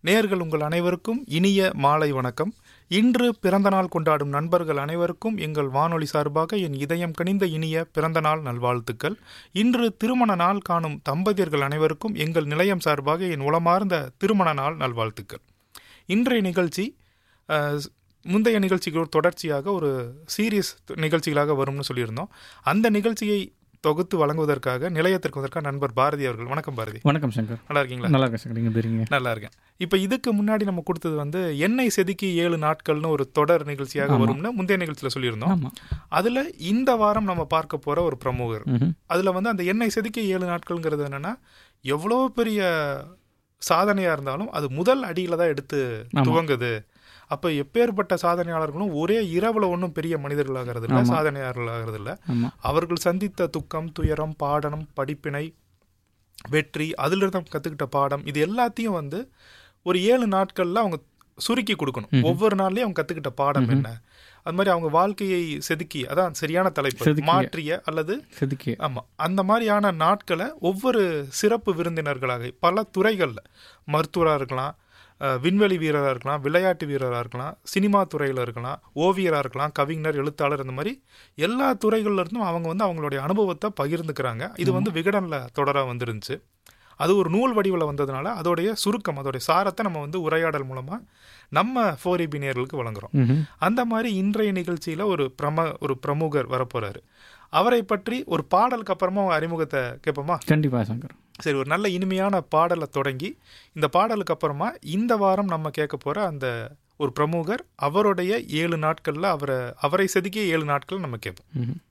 நேர்கள் உங்கள் அனைவருக்கும் இனிய மாலை வணக்கம் இன்று பிறந்தநாள் கொண்டாடும் நண்பர்கள் அனைவருக்கும் எங்கள் வானொலி சார்பாக என் இதயம் கனிந்த இனிய பிறந்தநாள் நல்வாழ்த்துக்கள் இன்று திருமண நாள் காணும் தம்பதியர்கள் அனைவருக்கும் எங்கள் நிலையம் சார்பாக என் உளமார்ந்த திருமண நாள் நல்வாழ்த்துக்கள் இன்றைய நிகழ்ச்சி அஹ், முந்தைய நிகழ்ச்சிக்கு ஒரு தொடர்ச்சியாக ஒரு சீரியஸ் நிகழ்ச்சிகளாக வரும்னு சொல்லியிருந்தோம் அந்த நிகழ்ச்சியை தொகுத்து வழங்குவதற்காக நிலையத்திற்கு வந்ததற்காக நண்பர் பாரதி அவர்கள் வணக்கம் பாரதி வணக்கம் சங்கர் நல்லா இருக்கீங்களா நல்லா இருக்கேன் சங்கர் நீங்கள் தெரியுங்க நல்லா இருக்கேன் இப்போ இதுக்கு முன்னாடி நம்ம கொடுத்தது வந்து எண்ணெய் செதுக்கி ஏழு நாட்கள்னு ஒரு தொடர் நிகழ்ச்சியாக வரும்னு முந்தைய நிகழ்ச்சியில் சொல்லியிருந்தோம் ஆமாம் அதுல இந்த வாரம் நம்ம பார்க்க போற ஒரு பிரமுகர் ம்ஹும். அதுல வந்து அந்த எண்ணெய் செதுக்கி ஏழு நாட்கள்ங்கிறது என்னன்னா எவ்வளோ பெரிய சாதனையா இருந்தாலும் அது முதல் அடியில தான் எடுத்து ஆமா. துவங்குது அப்ப எப்பேற்பட்ட சாதனையாளர்களும் ஒரே இரவுல ஒன்றும் பெரிய மனிதர்களாகிறது இல்ல ஆமா. சாதனையாளர்களாகிறது இல்ல ஆமாம் அவர்கள் சந்தித்த துக்கம் துயரம் பாடனம் படிப்பினை வெற்றி அதிலிருந்து அவங்க கற்றுக்கிட்ட பாடம் இது எல்லாத்தையும் வந்து ஒரு ஏழு நாட்களில் அவங்க சுருக்கி கொடுக்கணும் ஒவ்வொரு நாள்லயும் அவங்க கற்றுக்கிட்ட பாடம் என்ன அது மாதிரி அவங்க வாழ்க்கையை செதுக்கி அதான் சரியான தலைப்பு செதுக்கிய. மாற்றிய அல்லது செதுக்கி ஆமா அந்த மாதிரியான நாட்களை ஒவ்வொரு சிறப்பு விருந்தினர்களாக பல துறைகள்ல மருத்துவராக இருக்கலாம் அஹ், விண்வெளி வீரராக இருக்கலாம் விளையாட்டு வீரராக இருக்கலாம் சினிமா துறையில் இருக்கலாம் ஓவியராக இருக்கலாம் கவிஞர் எழுத்தாளர் இந்த மாதிரி எல்லா துறைகள்ல இருந்தும் அவங்க வந்து அவங்களுடைய அனுபவத்தை பகிர்ந்துக்கிறாங்க இது வந்து விகடனில் தொடராக வந்துருந்துச்சு அது ஒரு நூல் வடிவில் வந்ததுனால அதோடைய சுருக்கம் அதோடைய சாரத்தை நம்ம வந்து உரையாடல் மூலமாக நம்ம ஃபோர் நேயர்களுக்கு வழங்குறோம் ம்ஹும். அந்த மாதிரி இன்றைய நிகழ்ச்சியில ஒரு பிரம ஒரு பிரமுகர் வரப்போறாரு அவரை பற்றி ஒரு பாடலுக்கு அப்புறமா உங்க அறிமுகத்தை கேட்போமா கண்டிப்பா சங்கர் சரி ஒரு நல்ல இனிமையான பாடலை தொடங்கி இந்த பாடலுக்கு அப்புறமா இந்த வாரம் நம்ம கேட்க போற அந்த ஒரு பிரமுகர் அவருடைய ஏழு நாட்கள்ல அவரை அவரை செதுக்கிய ஏழு நாட்கள் நம்ம கேட்போம் ம்ஹும்.